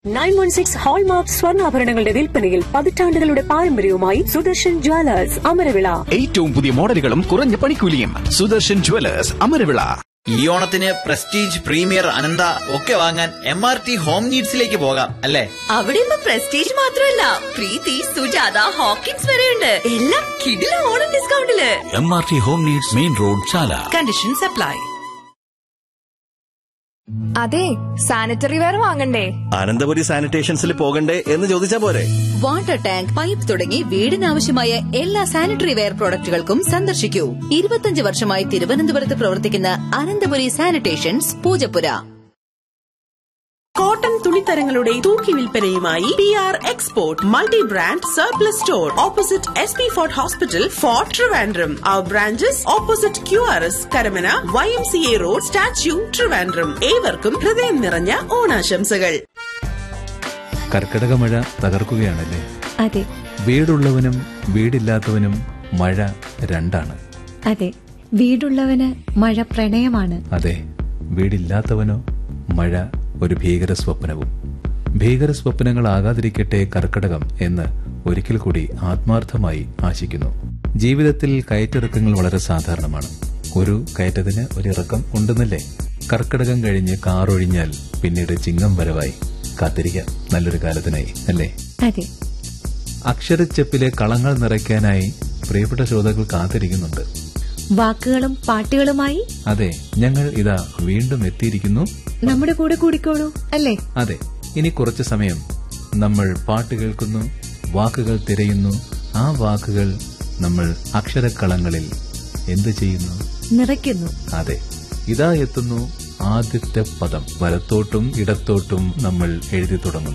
nine one six hallmark സ്വർണ്ണാഭരണങ്ങളുടെ വിൽപ്പനയിൽ പതിറ്റാണ്ടുകളുടെ പാരമ്പര്യവുമായി സുദർശൻ ജ്വല്ലേഴ്സ് അമരവിള ഏറ്റവും പുതിയ മോഡലുകളും കുറഞ്ഞ പണിക്കൂലിയും സുദർശൻ ജുവലേഴ്സ് അമരവിള ഈ ഓണത്തിന് പ്രസ്റ്റീജ് പ്രീമിയർ അനന്ത ഒക്കെ വാങ്ങാൻ എം ആർ ടി ഹോം നീഡ്സിലേക്ക് പോകാം അല്ലേ അവിടെ ഇപ്പൊ പ്രസ്റ്റീജ് മാത്രമല്ല പ്രീതി സുജാത ഹോക്കിൻസ് വരെയുണ്ട് എല്ലാം കിടില ഓണം ഡിസ്കൗണ്ടില് M R T home needs main road Chala condition supply അതെ സാനിറ്ററി വെയർ വാങ്ങണ്ടേ അനന്തപുരി സാനിറ്റേഷൻസിൽ പോകണ്ടേ എന്ന് ചോദിച്ചാ പോരെ വാട്ടർ ടാങ്ക് പൈപ്പ് തുടങ്ങി വീടിനാവശ്യമായ എല്ലാ സാനിറ്ററി വെയർ പ്രോഡക്റ്റുകൾക്കും സന്ദർശിക്കൂ ഇരുപത്തിയഞ്ച് വർഷമായി തിരുവനന്തപുരത്ത് പ്രവർത്തിക്കുന്ന അനന്തപുരി സാനിറ്റേഷൻസ് പൂജപ്പുര കോട്ടൺ തുണിത്തരങ്ങളുടെ തൂക്കി വിൽപ്പനയുമായി P R export multi brand surplus store opposite S P fort hospital fort Trivandrum our branches opposite Q R S Karamana Y M C A road statue Trivandrum ഏവർക്കും ഹൃദയം നിറഞ്ഞ ഓണാശംസകൾ കർക്കിടക മഴ തകർക്കുകയാണല്ലേ അതെ വീടുള്ളവനും വീടില്ലാത്തവനും മഴ രണ്ടാണ് അതെ വീടുള്ളവന് മഴ പ്രണയമാണ് അതെ വീടില്ലാത്തവനോ മഴ ഒരു ഭീകര സ്വപ്നവും ഭീകര സ്വപ്നങ്ങളാകാതിരിക്കട്ടെ കർക്കിടകം എന്ന് ഒരിക്കൽ കൂടി ആത്മാർത്ഥമായി ആശിക്കുന്നു ജീവിതത്തിൽ കയറ്റിറക്കങ്ങൾ വളരെ സാധാരണമാണ് ഒരു കയറ്റത്തിന് ഒരു ഇറക്കം ഉണ്ടെന്നല്ലേ കർക്കിടകം കഴിഞ്ഞ് കാറൊഴിഞ്ഞാൽ പിന്നീട് ചിങ്ങം വരവായി കാത്തിരിക്കാം നല്ലൊരു കാലത്തിനായി അല്ലേ അതെ അക്ഷരച്ചെപ്പിലെ കളങ്ങൾ നിറയ്ക്കാനായി പ്രിയപ്പെട്ട ശ്രോതാക്കൾ കാത്തിരിക്കുന്നുണ്ട് വാക്കുകളും പാട്ടുകളുമായി അതെ ഞങ്ങൾ ഇതാ വീണ്ടും എത്തിയിരിക്കുന്നു നമ്മുടെ കൂടെ കൂടിക്കോളൂ അല്ലേ അതെ ഇനി കുറച്ചു സമയം നമ്മൾ പാട്ട് കേൾക്കുന്നു വാക്കുകൾ തിരയുന്നു ആ വാക്കുകൾ നമ്മൾ അക്ഷരക്കളങ്ങളിൽ എന്ത് ചെയ്യുന്നു നിറയ്ക്കുന്നു അതെ ഇതാ എത്തുന്നു ആദ്യത്തെ പദം വലത്തോട്ടും ഇടത്തോട്ടും നമ്മൾ എഴുതി തുടങ്ങുന്നു